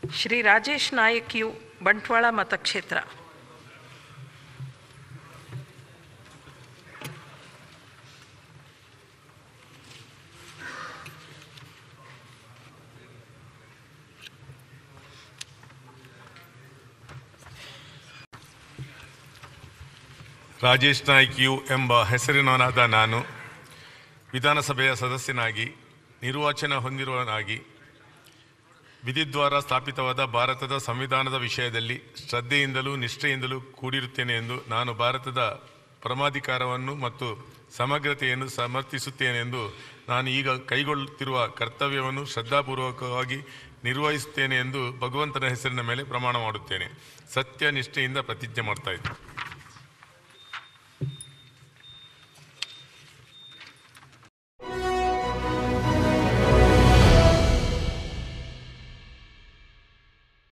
Shri Rajesh Nayak U Bantwal ಮತಕ್ಷೇತ್ರ Rajesh Naik U ಎಂಬ ಹೆಸರಿನವನಾದ ನಾನು ವಿಧಾನಸಭೆಯ ಸದಸ್ಯನಾಗಿ ನಿರ್ವಾಚನ ಹೊಂದಿರುವನಾಗಿ ವಿಧಿದ್ವಾರ ಸ್ಥಾಪಿತವಾದ ಭಾರತದ ಸಂವಿಧಾನದ ವಿಷಯದಲ್ಲಿ ಶ್ರದ್ಧೆಯಿಂದಲೂ ನಿಷ್ಠೆಯಿಂದಲೂ ಕೂಡಿರುತ್ತೇನೆ ಎಂದು ನಾನು ಭಾರತದ ಪರಮಾಧಿಕಾರವನ್ನು ಮತ್ತು ಸಮಗ್ರತೆಯನ್ನು ಸಮರ್ಥಿಸುತ್ತೇನೆ ಎಂದು ನಾನು ಈಗ ಕೈಗೊಳ್ಳುತ್ತಿರುವ ಕರ್ತವ್ಯವನ್ನು ಶ್ರದ್ಧಾಪೂರ್ವಕವಾಗಿ ನಿರ್ವಹಿಸುತ್ತೇನೆ ಎಂದು ಭಗವಂತನ ಹೆಸರಿನ ಮೇಲೆ ಪ್ರಮಾಣ ಮಾಡುತ್ತೇನೆ ಸತ್ಯ ನಿಷ್ಠೆಯಿಂದ ಪ್ರತಿಜ್ಞೆ ಮಾಡ್ತಾ ಇದ್ದೀನಿ